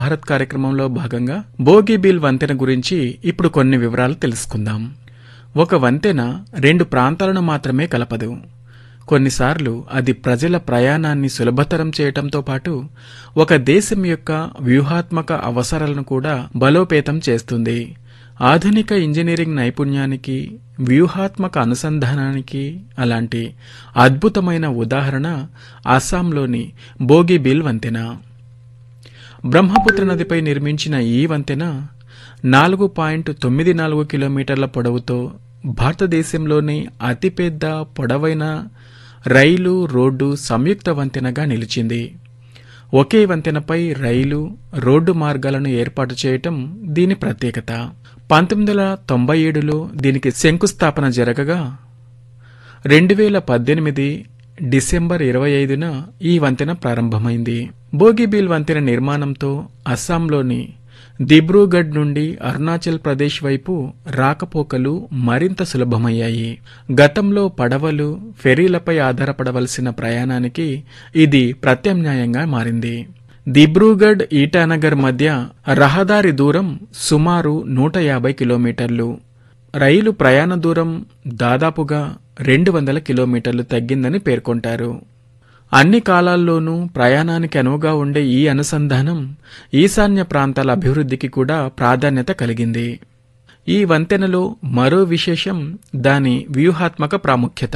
భారత్ కార్యక్రమంలో భాగంగా బోగీబీల్ వంతెన గురించి ఇప్పుడు కొన్ని వివరాలు తెలుసుకుందాం ఒక వంతెన రెండు ప్రాంతాలను మాత్రమే కలపదు కొన్నిసార్లు అది ప్రజల ప్రయాణాన్ని సులభతరం చేయటంతో పాటు ఒక దేశం యొక్క వ్యూహాత్మక అవసరాలను కూడా బలోపేతం చేస్తుంది ఆధునిక ఇంజనీరింగ్ నైపుణ్యానికి వ్యూహాత్మక అనుసంధానానికి అలాంటి అద్భుతమైన ఉదాహరణ అస్సాంలోని బోగీబీల్ వంతెన బ్రహ్మపుత్ర నదిపై నిర్మించిన ఈ వంతెన నాలుగు పాయింట్ తొమ్మిది నాలుగు కిలోమీటర్ల పొడవుతో భారతదేశంలోని అతిపెద్ద పొడవైన రైలు రోడ్డు సంయుక్త వంతెనగా నిలిచింది ఒకే వంతెనపై రైలు రోడ్డు మార్గాలను ఏర్పాటు చేయటం దీని ప్రత్యేకత పంతొమ్మిది వందల తొంభై ఏడులో దీనికి శంకుస్థాపన జరగగా రెండు వేల పద్దెనిమిది డిసెంబర్ ఇరవై ఐదున ఈ వంతెన ప్రారంభమైంది బోగిబీల్ వంతెన నిర్మాణంతో అస్సాంలోని దిబ్రూగఢ్ నుండి అరుణాచల్ ప్రదేశ్ వైపు రాకపోకలు మరింత సులభమయ్యాయి గతంలో పడవలు ఫెరీలపై ఆధారపడవలసిన ప్రయాణానికి ఇది ప్రత్యామ్నాయంగా మారింది దిబ్రూగఢ్ ఈటానగర్ మధ్య రహదారి దూరం సుమారు నూట యాభై కిలోమీటర్లు రైలు ప్రయాణ దూరం దాదాపుగా రెండు వందల కిలోమీటర్లు తగ్గిందని పేర్కొంటారు అన్ని కాలాల్లోనూ ప్రయాణానికి అనువుగా ఉండే ఈ అనుసంధానం ఈశాన్య ప్రాంతాల అభివృద్ధికి కూడా ప్రాధాన్యత కలిగింది ఈ వంతెనలో మరో విశేషం దాని వ్యూహాత్మక ప్రాముఖ్యత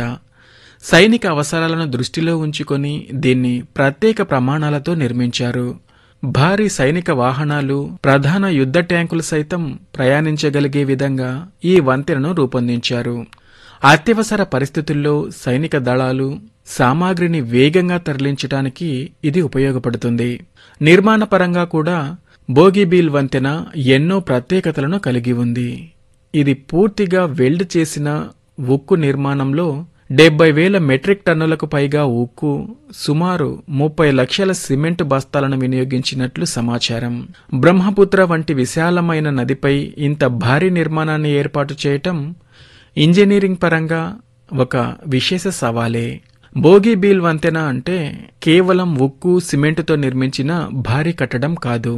సైనిక అవసరాలను దృష్టిలో ఉంచుకొని దీన్ని ప్రత్యేక ప్రమాణాలతో నిర్మించారు భారీ సైనిక వాహనాలు ప్రధాన యుద్ధ ట్యాంకులు సైతం ప్రయాణించగలిగే విధంగా ఈ వంతెనను రూపొందించారు అత్యవసర పరిస్థితుల్లో సైనిక దళాలు సామాగ్రిని వేగంగా తరలించడానికి ఇది ఉపయోగపడుతుంది నిర్మాణపరంగా కూడా బోగిబీల్ వంతెన ఎన్నో ప్రత్యేకతలను కలిగి ఉంది ఇది పూర్తిగా వెల్డ్ చేసిన ఉక్కు నిర్మాణంలో డెబ్బై వేల మెట్రిక్ టన్నులకు పైగా ఉక్కు సుమారు ముప్పై లక్షల సిమెంట్ బస్తాలను వినియోగించినట్లు సమాచారం బ్రహ్మపుత్ర వంటి విశాలమైన నదిపై ఇంత భారీ నిర్మాణాన్ని ఏర్పాటు చేయటం ఇంజనీరింగ్ పరంగా ఒక విశేష సవాలే బోగీబీల్ వంతెన అంటే కేవలం ఉక్కు సిమెంటుతో నిర్మించిన భారీ కట్టడం కాదు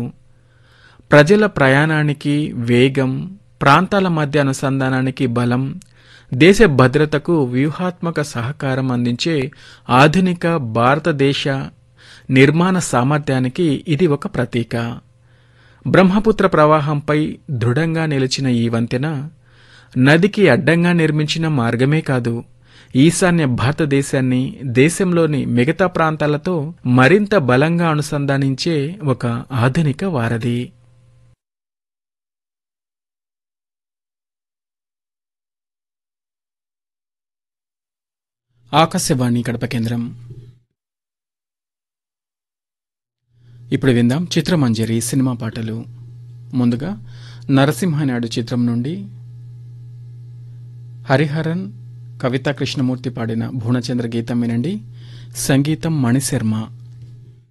ప్రజల ప్రయాణానికి వేగం ప్రాంతాల మధ్య అనుసంధానానికి బలం దేశ భద్రతకు వ్యూహాత్మక సహకారం అందించే ఆధునిక భారతదేశ నిర్మాణ సామర్థ్యానికి ఇది ఒక ప్రతీక బ్రహ్మపుత్ర ప్రవాహంపై దృఢంగా నిలిచిన ఈ వంతెన నదికి అడ్డంగా నిర్మించిన మార్గమే కాదు ఈశాన్య భారతదేశాన్ని దేశంలోని మిగతా ప్రాంతాలతో మరింత బలంగా అనుసంధానించే ఒక ఆధునిక వారధి ఆకాశవాణి కడప కేంద్రం ఇప్పుడు విందాం చిత్రమంజరి సినిమా పాటలు ముందుగా నరసింహనాయుడు చిత్రం నుండి హరిహరన్ కవితా కృష్ణమూర్తి పాడిన భువనచంద్ర గీతం వినండి సంగీతం మణిశర్మ